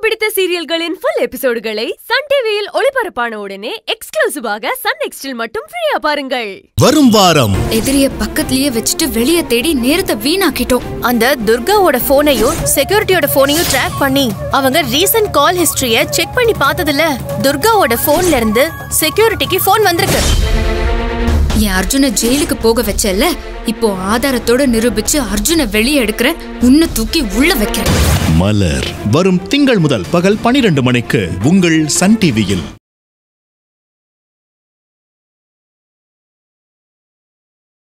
பிடித்த சீரியல்களின் full எபிசோடுகளை Sun டிவியில் ஒளிபரப்பான உடனே எக்ஸ்க்ளூசிவாக சன் நெக்ஸ்டில் மட்டும் ஃப்ரீயா பாருங்கள் வரும் வாரம் எதிரிய பக்கத்துலயே வச்சுட்டு வெளிய தேடி நேரத்தை வீணாக்கிட்டோம் அந்த துர்காவோட போனையும் செக்யூரிட்டியோட போனையும் ட்ராக் பண்ணி அவங்க ரீசன்ட் கால் ஹிஸ்டரிய செக் பண்ணி பார்த்ததுல துர்காவோட போன்ல இருந்து செக்யூரிட்டிக்கு போன் வந்திருக்கு என் அர்ஜுனை ஜெயிலுக்கு போக வச்சல இப்போ ஆதாரத்தோட நிரூபிச்சு அர்ஜுனை வெளியே எடுக்கிற உன்னை தூக்கி உள்ள வைக்கிறேன் மலர் வரும் திங்கள் முதல் பகல் பனிரெண்டு மணிக்கு உங்கள் சன் டிவியில்